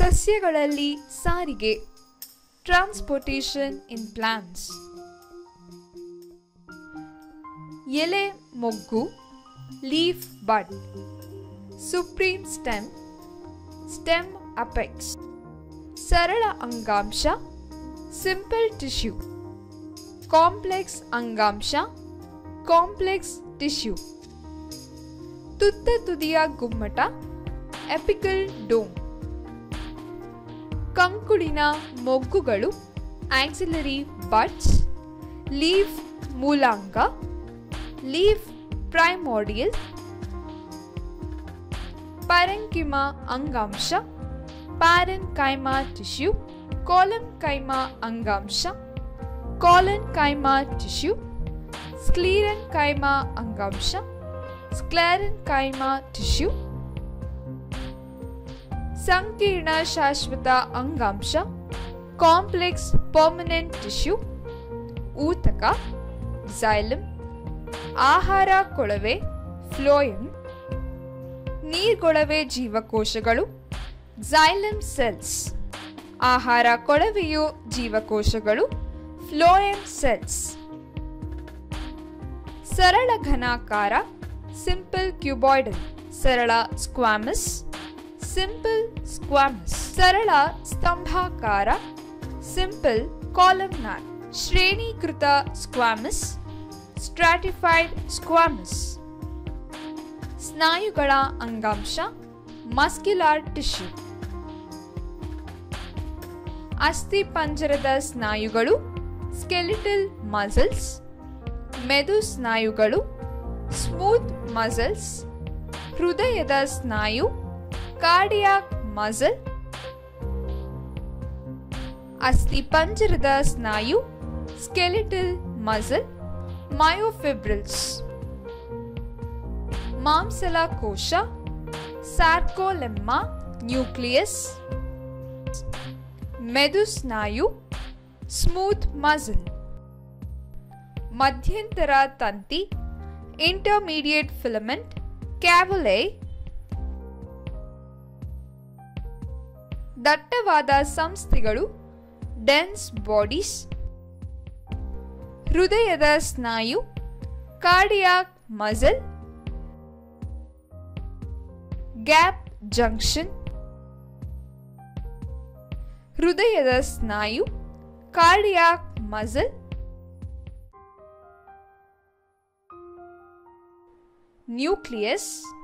ಸಸ್ಯಗಳಲ್ಲಿ ಸಾರಿಗೆ ಟ್ರಾನ್ಸ್ಪೋರ್ಟೇಷನ್ ಇನ್ ಪ್ಲಾಂಟ್ಸ್ ಎಲೆ ಮೊಗ್ಗು ಲೀಫ್ ಬಡ್ ಸುಪ್ರೀಂ ಸ್ಟೆಮ್ ಸ್ಟೆಮ್ ಅಪೆಕ್ಸ್ ಸರಳ ಅಂಗಾಂಶ ಸಿಂಪಲ್ ಟಿಶ್ಯೂ ಕಾಂಪ್ಲೆಕ್ಸ್ ಅಂಗಾಂಶ ಕಾಂಪ್ಲೆಕ್ಸ್ ಟಿಶ್ಯೂ ತುತ್ತ ತುದಿಯ ಗುಮ್ಮಟ ಎಪಿಕಲ್ ಡೋಮ್ ಕಂಕುಳಿನ ಮೊಗ್ಗುಗಳು ಆಕ್ಸಿಲರಿ ಬಡ್ಸ್ ಲೀಫ್ ಮೂಲಾಂಗ ಲೀಫ್ ಪ್ರೈಮೋಡಿಯಲ್ ಪ್ಯಾರೆಂಕಿಮ ಅಂಗಾಂಶ parenchyma tissue collenchyma ಅಂಗಾಂಶ collenchyma tissue sclerenchyma ಅಂಗಾಂಶ ಸ್ಕ್ಲೆರನ್ ಕೈಮಾ ಟಿಶ್ಯೂ ಸಂಕೀರ್ಣ ಶಾಶ್ವತ ಅಂಗಾಂಶ ಕಾಂಪ್ಲೆಕ್ಸ್ ಪರ್ಮನೆಂಟ್ ಟಿಶ್ಯೂ ಊತಕ ಝೈಲಮ್ ಆಹಾರ ಕೊಳವೆ ಫ್ಲೋಯಮ್ ನೀರ್ಗೊಳವೆ ಜೀವಕೋಶಗಳು ಝೈಲಮ್ ಸೆಲ್ಸ್ ಆಹಾರ ಕೊಳವೆಯು ಜೀವಕೋಶಗಳು ಫ್ಲೋಯಮ್ ಸೆಲ್ಸ್ ಸರಳ ಘನಾಕಾರ ಸಿಂಪಲ್ ಕ್ಯೂಬಾಯ್ಡಲ್ ಸರಳ ಸ್ಕ್ವಾಮಸ್ ಸಿಂಪಲ್ ಸ್ಕ್ವಾಮಸ್ ಸರಳ ಸ್ತಂಭಾಕಾರ ಸಿಂಪಲ್ ಕಾಲಮ್ನಾರ್ ಶ್ರೇಣೀಕೃತ ಸ್ಕ್ವಾಮಸ್ ಸ್ಟ್ರಾಟಿಫೈಡ್ ಸ್ಕ್ವಾಮಸ್ ಸ್ನಾಯುಗಳ ಅಂಗಾಂಶ ಮಸ್ಕ್ಯುಲಾರ್ ಟಿಶ್ಯೂ ಅಸ್ಥಿ ಪಂಜರದ ಸ್ನಾಯುಗಳು ಸ್ಕೆಲಿಟಲ್ ಮಸಲ್ಸ್ ಮೆದು ಸ್ನಾಯುಗಳು ಸ್ಮೂತ್ ಮಸಲ್ಸ್ ಹೃದಯದ ಸ್ನಾಯು ಕಾರ್ಡಿಯಾಕ್ ಮಸಲ್ ಅಸ್ಥಿ ಪಂಜರದ ಸ್ನಾಯು ಸ್ಕೆಲಿಟಲ್ ಮಸಲ್ ಮಯೋಫಿಬ್ರಿಲ್ಸ್ ಮಾಂಸಲ ಕೋಶ ಸ್ಯಾರ್ಕೋಲೆಮ್ಮ ನ್ಯೂಕ್ಲಿಯಸ್ ಮೆದು ಸ್ನಾಯು ಸ್ಮೂತ್ ಮಸಲ್ ಮಧ್ಯಂತರ ತಂತಿ ಇಂಟರ್ಮೀಡಿಯೇಟ್ ಫಿಲಮೆಂಟ್ ಕ್ಯಾವಲೆ ದಟ್ಟವಾದ ಸಂಸ್ಥೆಗಳು ಡೆನ್ಸ್ ಬಾಡೀಸ್ ಹೃದಯದ ಸ್ನಾಯು ಕಾರ್ಡಿಯಾಕ್ ಮಸಲ್ ಗ್ಯಾಪ್ ಜಂಕ್ಷನ್ ಹೃದಯದ ಸ್ನಾಯು ಕಾರ್ಡಿಯಾಕ್ ಮಸಲ್ ನ್ಯೂಕ್ಲಿಯಸ್